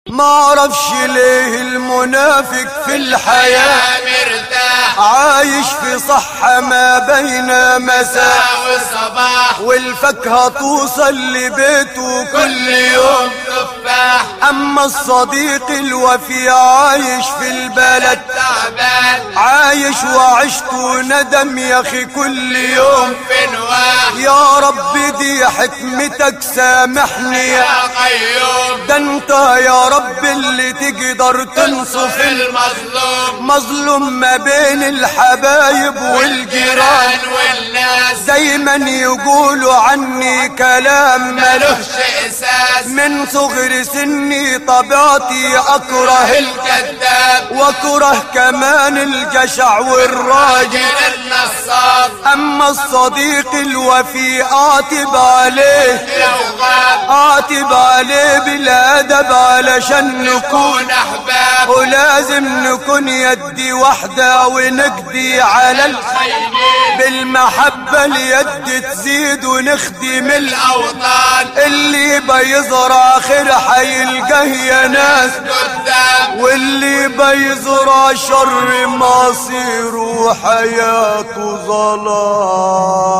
ما اعرفش ليه المنافق في الحياة مرتاح عايش في صحة ما بين مساء وصباح والفاكهة توصل لبيته كل يوم تفاح اما الصديق الوفي عايش في البلد تعبان عايش وعشت ندم يا اخي كل يوم في نواح يا رب دي حكمتك سامحني يا قيوم ده انت يا رب اللي تقدر تنصف المظلوم مظلوم ما بين الحبايب والجيران والجيران والناس دايما يقولوا عني كلام ملوش ملوش اساس من صغر سني طبيعتي اكره ال- الكذاب واكره كمان الجشع والراجل راجل النصاب اما الصديق الوفي اعتب عليه لو غاب اعتب عليه بالادب علشان نكون كون احباب ولازم نكون يدي واحدة ونقضي على ال... خيمين بالمحبة اليد تزيد ونخدم ال... الاوطان اللي بيزرع خير حيلقاه يا ناس قدام واللي بيزرع شر مصيره حياته ظلام